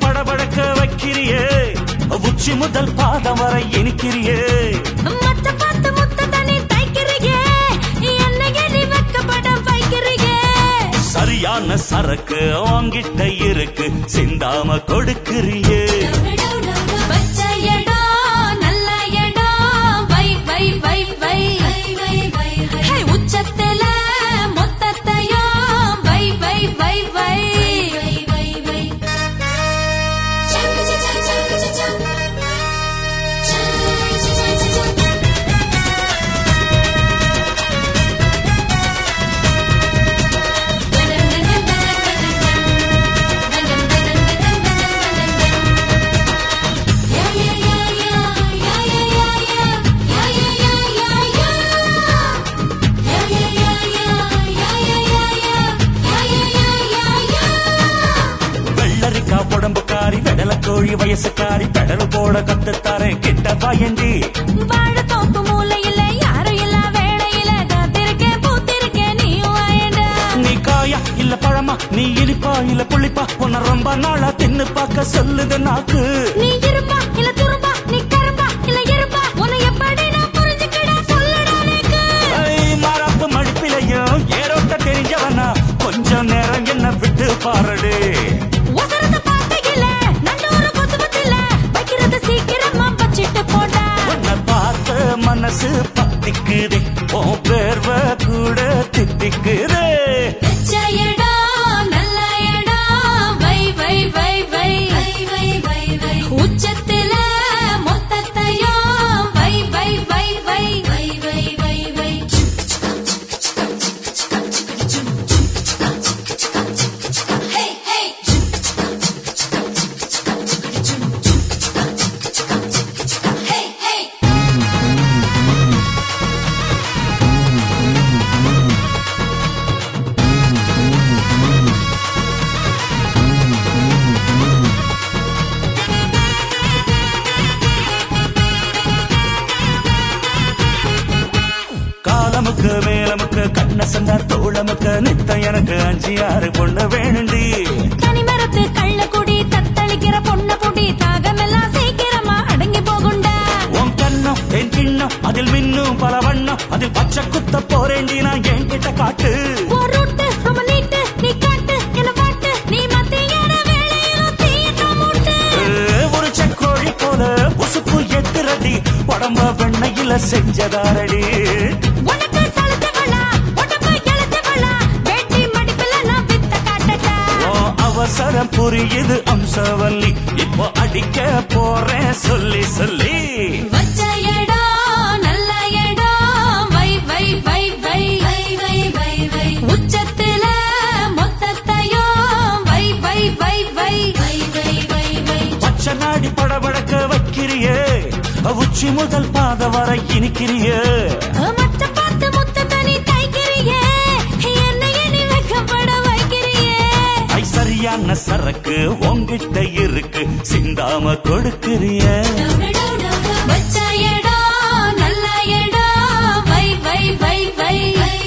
படபடக்க வைக்கிறியே உச்சி முதல் பாதம் வரை இனிக்கிறியே மச்ச பார்த்து முத்த தண்ணி தைக்கிறியே என்னைய நீ வெக்கப்பட வைக்கிறியே சரியான சரக்கு வாங்கிட்ட இருக்கு சிந்தாம கொடுக்கிறியே வச்ச இடம் நல்ல இடம் வை வை வை வை ஹே, உச்சத்துல மொத்தத்தையும் வை வை வை வை வெள்ளரிக்கா உடம்புக்காரி வெடல கோழி வயசுக்காரி பெடல் போட கத்துத்தாரேன் கிட்ட பயந்தி வாழைத்தோப்பு மூலையில யாரும் இல்ல வேளையில காத்திருக்கேன் பூத்திருக்கேன் நீயும் வாயேண்டா நீ காயா இல்ல பழமா நீ இனிப்பா இல்ல புளிப்பா உன்னை ரொம்ப நாளா தின்னு பார்க்க சொல்லுது நாக்கு நீ இருப்பா இல்ல துரும்பா நீ கரும்பா இல்ல எறும்பா உன்னை எப்படி நான் புரிஞ்சுக்கிட சொல்லுடா எனக்கு ஐ, மாறாப்பு மடிப்பிலையும் ஏரோட்ட தெரிஞ்சவனா கொஞ்சம் நேரம் என்ன விட்டு பாருடு ஒசரத பார்க்கையில நண்டூர கொசுவத்தில வைக்கிறது சீக்கிரமா வச்சிட்டு போடா உன்னை பார்த்த மனசு பத்திக்குதே உன் பேர்வ கூட தித்திக்குதே வச்ச இடம் நல்ல இடம் வை வை வை வை உச்சத்தில மொத்தத்தையும் வை வை வை வை வை வை வை வை Hey, hey. Hey, hey. காலமுக்கு மேலமுக்கு கண்ண சந்தா தோளமுக்கு நித்தம் எனக்கு அஞ்சு ஆறு பொண்ணு வேணுண்டி தனிமரத்து கள்ளக்குடி தத்தளிக்கிற பொண்ண பொடி தாகமெல்லாம் சீக்கிரமா அடங்கி போகுண்டா உன் கண்ணம் என் கிண்ணம் அதில் மின்னும் பல வண்ணம் அதில் பச்சை குத்த போறேண்டி நான் என்கிட்ட காட்டு ஒரு ரூட்டு ரொம்ப நீட்டு நீ காட்டு என்ன பாட்டு நீ மத்தியான வேலையிலும் தீயத்த மூட்டு ஏ, ஒரு செக்கோழி போல உசுப்பு எத்துறடி உடம்ப வெண்ணையில செஞ்சதாரடி உனக்கு சலுத்தவளா உடம்பு எழுத்தவளா வேட்டி மடிப்பில நான் வித்த காட்டட்டா உன் அவசரம் புரியுது அம்சவல்லி இப்போ அடிக்க போறேன் சொல்லி சொல்லி வச்ச இடம் நல்ல இடம் வை வை வை வை உச்சத்தில மொத்தத்தையும் வை வை வை வை வை வை வை வை பச்சை நாடி படபடக்க வைக்கிறியே உச்சி முதல் பாத வரை இனிக்கிறியே மச்ச பார்த்து முத்த தனி தைக்கிறியே என்னைய நீ வெக்கப்பட வைக்கிறியே ஐ சரியான சரக்கு உங்கிட்ட இருக்கு சிந்தாம கொடுக்கிறியே வச்ச இடம் நல்ல இடம் வை வை வை வை